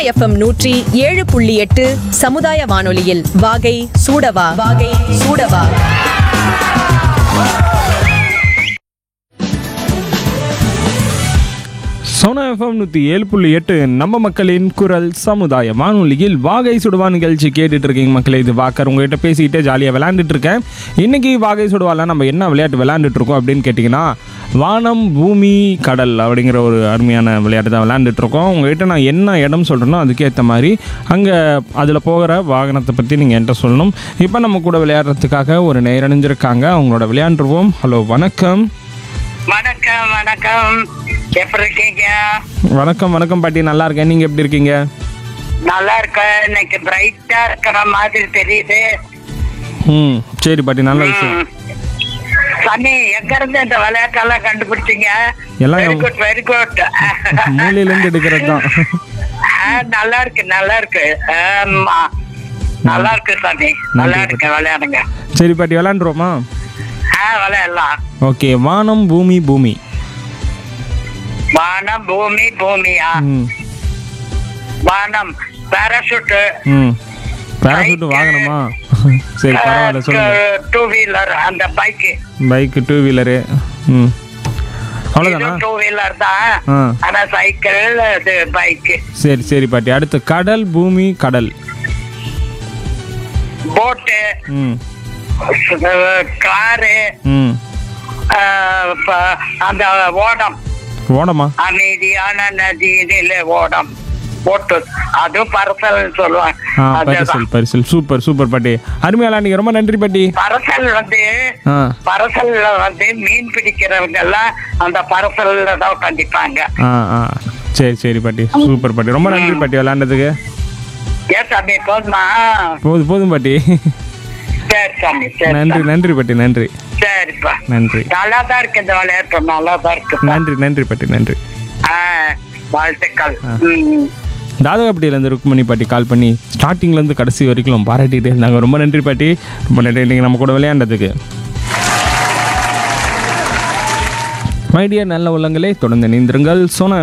FM நூற்றி ஏழு புள்ளி எட்டு சமுதாய வானொலியில் வாகை சூடவா வாகை சூடவா சோனா எஃப்எம் நூற்றி ஏழு புள்ளி எட்டு நம்ம மக்களின் குரல் சமுதாய வானொலியில் வாகை சுடுவா நிகழ்ச்சி கேட்டுட்டு இருக்கீங்க மக்களே இது வாக்கர் உங்ககிட்ட பேசிக்கிட்டே ஜாலியாக விளையாண்டுட்டு இருக்கேன் இன்னைக்கு வாகை சுடுவால நம்ம என்ன விளையாட்டு விளையாண்டுட்டு இருக்கோம் அப்படின்னு கேட்டிங்கன்னா வானம் பூமி கடல் அப்படிங்கிற ஒரு அருமையான விளையாட்டு தான் விளையாண்டுட்டு இருக்கோம் உங்ககிட்ட நான் என்ன இடம் சொல்கிறேனோ அதுக்கேற்ற மாதிரி அங்கே அதில் போகிற வாகனத்தை பற்றி நீங்கள் என்கிட்ட சொல்லணும் இப்போ நம்ம கூட விளையாடுறதுக்காக ஒரு நேரணிஞ்சிருக்காங்க அவங்களோட விளையாண்டுருவோம் ஹலோ வணக்கம் வணக்கம் வணக்கம் எப்படி இருக்கீங்க வணக்கம் வணக்கம் பாட்டி நல்லா இருக்கேன் நீங்கள் எப்படி இருக்கீங்க நல்லா இருக்க இன்னைக்கு பிரைட்டா இருக்கிற மாதிரி தெரியுது ம் சரி பாட்டி நல்ல விஷயம் ம். சனி எங்க இருந்து இந்த விளையாட்டெல்லாம் கண்டுபிடிச்சீங்க எல்லாம் வெரி என் குட் வெரி குட் மூலையிலேருந்து எடுக்கிறது தான் நல்லா இருக்கு நல்லா இருக்கு ஆமா நல்லா இருக்கு சனி நல்லா நன்றி. இருக்கு விளையாடுங்க சரி பாட்டி விளாண்டுருவோமா ஆ விளையாடலாம் ஓகே வானம் பூமி பூமி வானம் பூமி பூமியா ம் வானம் பாராசூட்டு ம் பேராசூட் வாங்கணுமா சரி பரவாயில்ல சொல்லுங்க டூ வீலர் அந்த பைக்கு பைக்கு டூ வீலரு ம் அவ்வளோதானா டூ வீலர் தான் ஆ ஆனா சைக்கிள் இது பைக் சரி சரி பாட்டி அடுத்து கடல் பூமி கடல் போட்டு ம் காரு ம் அந்த ஓடம் ஓடமா அமைதியான நதியில ஓடம் போட்டு அதுவும் பரசல் சொல்லுவாங்க ஆ அதுதான். பரிசல் பரிசல் சூப்பர் சூப்பர் பாட்டி அருமையா விளாண்டிங்க ரொம்ப நன்றி பாட்டி பரசல் வந்து ஆ பரசல்ல வந்து மீன் பிடிக்கிறவங்க எல்லாம் அந்த பரசல்ல தான் கண்டிப்பாங்க ஆ ஆ சரி சரி பாட்டி சூப்பர் பாட்டி ரொம்ப நன்றி பாட்டி விளாண்டதுக்கு ஏன் சாமி போதுமா போதும் போதும் பாட்டி சரி சாமி சரி நன்றி சாமி. நன்றி பாட்டி நன்றி சரிப்பா நன்றி நல்லா தான் இருக்கு இந்த விளையாட்டு நல்லா தான் இருக்கு நன்றி நன்றி பாட்டி நன்றி ஆ, வாழ்த்துக்கள் ம். தாதகப்பட்டியிலேருந்து ருக்மணி பாட்டி கால் பண்ணி ஸ்டார்டிங்லேருந்து கடைசி வரைக்கும் பாராட்டிகிட்டே இருந்தாங்க ரொம்ப நன்றி பாட்டி ரொம்ப நன்றி நீங்கள் நம்ம கூட விளையாண்டதுக்கு மைடியர் நல்ல உள்ளங்களே தொடர்ந்து நீந்திருங்கள் சோனா